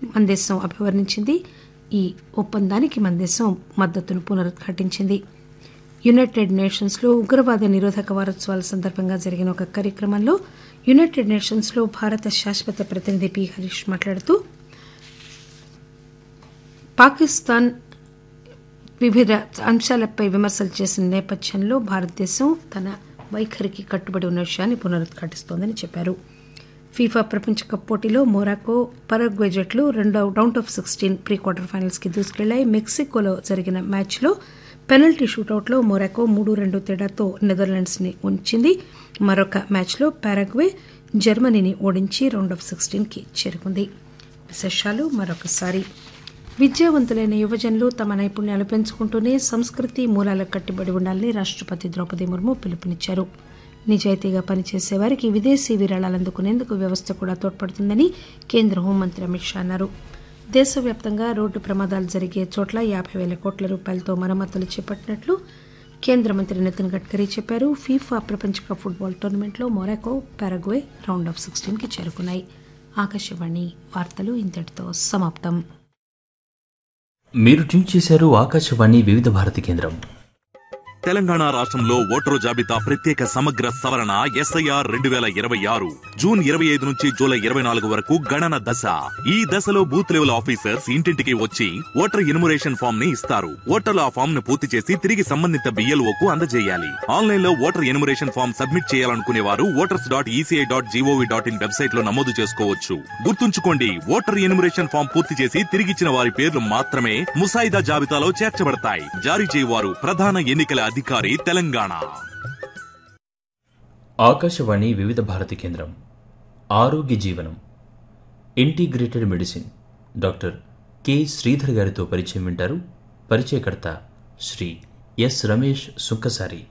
మన దేశం అభివర్ణించింది ఈ ఒప్పందానికి మన దేశం మద్దతును పునరుద్ఘాటించింది యునైటెడ్ నేషన్స్ లో ఉగ్రవాద నిరోధక వారోత్సవాల సందర్భంగా జరిగిన ఒక కార్యక్రమంలో యునైటెడ్ నేషన్స్ లో భారత శాశ్వత ప్రతినిధి పి హరీష్ మాట్లాడుతూ పాకిస్తాన్ వివిధ అంశాలపై విమర్శలు చేసిన నేపథ్యంలో భారతదేశం తన వైఖరికి కట్టుబడి ఉన్న విషయాన్ని పునరుద్ఘాటిస్తోందని చెప్పారు ఫీఫా ప్రపంచ కప్ పోటీలో మొరాకో పరగ్వే జట్లు రెండో round of sixteen pre quarter finals కి దూసుకెళ్లాయి మెక్సికోలో జరిగిన మ్యాచ్లో పెనల్టీ షూటౌట్లో మొరాకో మూడు రెండు తేడాతో నెదర్లాండ్స్ ని ఉంచింది మరొక మ్యాచ్లో పారగ్వే జర్మనీని ఓడించి రౌండ్ ఆఫ్ సిక్స్టీన్ కి చేరుకుంది విశేషాలు మరొకసారి విద్యావంతులైన యువజనులు తమ నైపుణ్యాలు పెంచుకుంటూనే సంస్కృతి మూలాలకు కట్టుబడి ఉండాలని రాష్టపతి ద్రౌపది ముర్ము పిలుపునిచ్చారు నిజాయితీగా పనిచేసే వారికి విదేశీ విరాళాలు అందుకునేందుకు వ్యవస్థ కూడా తోడ్పడుతుందని కేంద్ర హోంమంత్రి అమిత్ షా అన్నారు దేశవ్యాప్తంగా రోడ్డు ప్రమాదాలు జరిగే చోట్ల యాభై వేల కోట్ల రూపాయలతో మరమ్మతులు చేపట్టినట్లు కేంద్ర మంత్రి నితిన్ గడ్కరీ చెప్పారు ఫీఫా ప్రపంచ కప్ ఫుట్బాల్ టోర్నమెంట్లో Morocco Paraguay round of sixteen కి చేరుకున్నాయి ఆకాశవాణి వార్తలు ఇంతటితో సమాప్తం మీరు ట్యూన్ చేశారు ఆకాశవాణి వివిధ భారతి కేంద్రం తెలంగాణ రాష్ట్రంలో ఓటరు జాబితా ప్రత్యేక సమగ్ర సవరణ ఎస్ఐఆర్ రెండు వేల ఇరవై ఆరు జూన్ ఇరవై ఐదు నుంచి జూలై ఇరవై నాలుగు వరకు గణన దశ ఈ దశలో బూత్ లెవెల్ ఆఫీసర్స్ ఇంటింటికి వచ్చి ఓటర్ ఇన్మురేషన్ ఫామ్ ని ఇస్తారు ఓటర్లు ఆ ఫామ్ ను పూర్తి చేసి తిరిగి సంబంధిత బిఎల్ఓ కు అందజేయాలి ఆన్లైన్ లో ఓటర్ ఇన్మురేషన్ ఫామ్ సబ్మిట్ చేయాలనుకునే వారు voters dot ECI dot gov dot in website లో నమోదు చేసుకోవచ్చు గుర్తుంచుకోండి ఓటర్ ఇన్మురేషన్ ఫామ్ పూర్తి చేసి తిరిగిచ్చిన వారి పేర్లు మాత్రమే ముసాయిదా జాబితాలో చేర్చబడతాయి జారీ చేయవారు ప్రధాన ఎన్నికల అధికారి తెలంగాణ ఆకాశవాణి వివిధ భారతి కేంద్రం ఆరోగ్య జీవనం integrated medicine doctor K Sridhar గారితో పరిచయం వింటారు పరిచయకర్త శ్రీ ఎస్ రమేష్ సుంకసారి